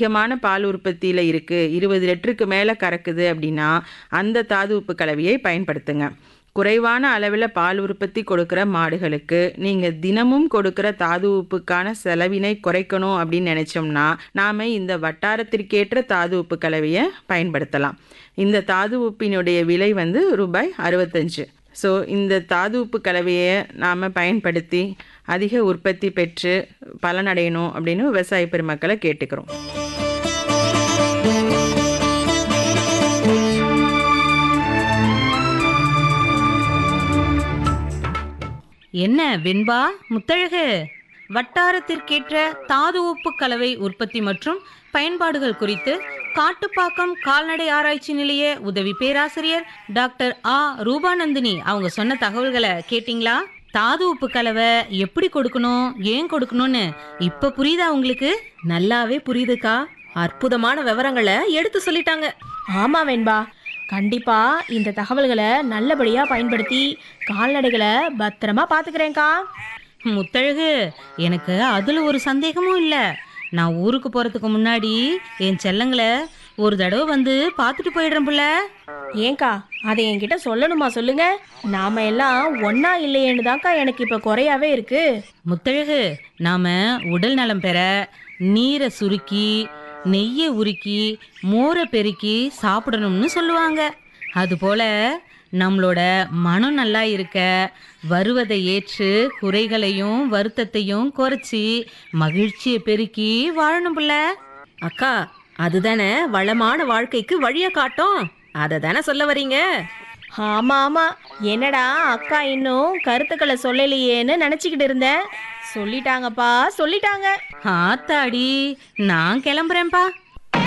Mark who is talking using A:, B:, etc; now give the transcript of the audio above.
A: அதிகமான பால் உற்பத்தியில் இருக்குது இருபது லிட்டருக்கு மேலே கறக்குது அப்படின்னா அந்த தாது உப்பு கலவையை பயன்படுத்துங்க குறைவான அளவில் பால் உற்பத்தி கொடுக்குற மாடுகளுக்கு நீங்கள் தினமும் கொடுக்குற தாது உப்புக்கான செலவினை குறைக்கணும் அப்படின்னு நினச்சோம்னா நாம் இந்த வட்டாரத்திற்கேற்ற தாது உப்பு கலவையை பயன்படுத்தலாம் இந்த தாது உப்பினுடைய விலை வந்து ரூபாய் அறுபத்தஞ்சு ஸோ இந்த தாது உப்பு கலவையை நாம் பயன்படுத்தி அதிக உற்பத்தி பெற்று பலனடையணும் அப்படின்னு விவசாய பெருமக்களை கேட்டுக்கிறோம்
B: என்ன வெண்பா முத்தழகு வட்டாரத்திற்கேற்ற தாது உப்பு கலவை உற்பத்தி மற்றும் பயன்பாடுகள் குறித்து காட்டுப்பாக்கம் கால்நடை ஆராய்ச்சி நிலைய உதவி பேராசிரியர் டாக்டர் ஆ ரூபாநந்தினி அவங்க சொன்ன தகவல்களை கேட்டிங்களா தாது உப்பு கலவை எப்படி கொடுக்கணும் ஏன் கொடுக்கணும்னு இப்ப புரியுதா உங்களுக்கு
C: நல்லாவே புரியுதுக்கா அற்புதமான விவரங்களை எடுத்து சொல்லிட்டாங்க
D: ஆமா வெண்பா கண்டிப்பா இந்த தகவல்களை நல்லபடியா பயன்படுத்தி கால்நடைகளை பத்திரமா பாத்துக்கிறேன்க்கா
B: முத்தழகு எனக்கு அதுல ஒரு சந்தேகமும் இல்ல நான் ஊருக்கு போறதுக்கு முன்னாடி என் செல்லங்களை ஒரு தடவை வந்து பார்த்துட்டு போயிடுறேன் புள்ள
D: ஏன்க்கா அதை என்கிட்ட சொல்லணுமா சொல்லுங்க நாம எல்லாம் ஒன்னா இல்லையேன்னு தான்க்கா எனக்கு இப்ப குறையாவே இருக்கு
B: முத்தழகு நாம உடல் நலம் பெற நீரை சுருக்கி நெய்யை உருக்கி மோரை பெருக்கி சாப்பிடணும்னு சொல்லுவாங்க அதுபோல நம்மளோட மனம் நல்லா இருக்க வருவதை ஏற்று குறைகளையும் வருத்தத்தையும் குறைச்சி மகிழ்ச்சியை பெருக்கி வாழணும் புள்ள
C: அக்கா அதுதானே வளமான வாழ்க்கைக்கு வழிய காட்டும் அதை தானே சொல்ல வரீங்க
D: ஆமா ஆமா என்னடா அக்கா இன்னும் கருத்துக்களை சொல்லலையேன்னு நினைச்சுக்கிட்டு இருந்தேன் சொல்லிட்டாங்கப்பா சொல்லிட்டாங்க
B: ஆத்தாடி நான் கிளம்புறேன்ப்பா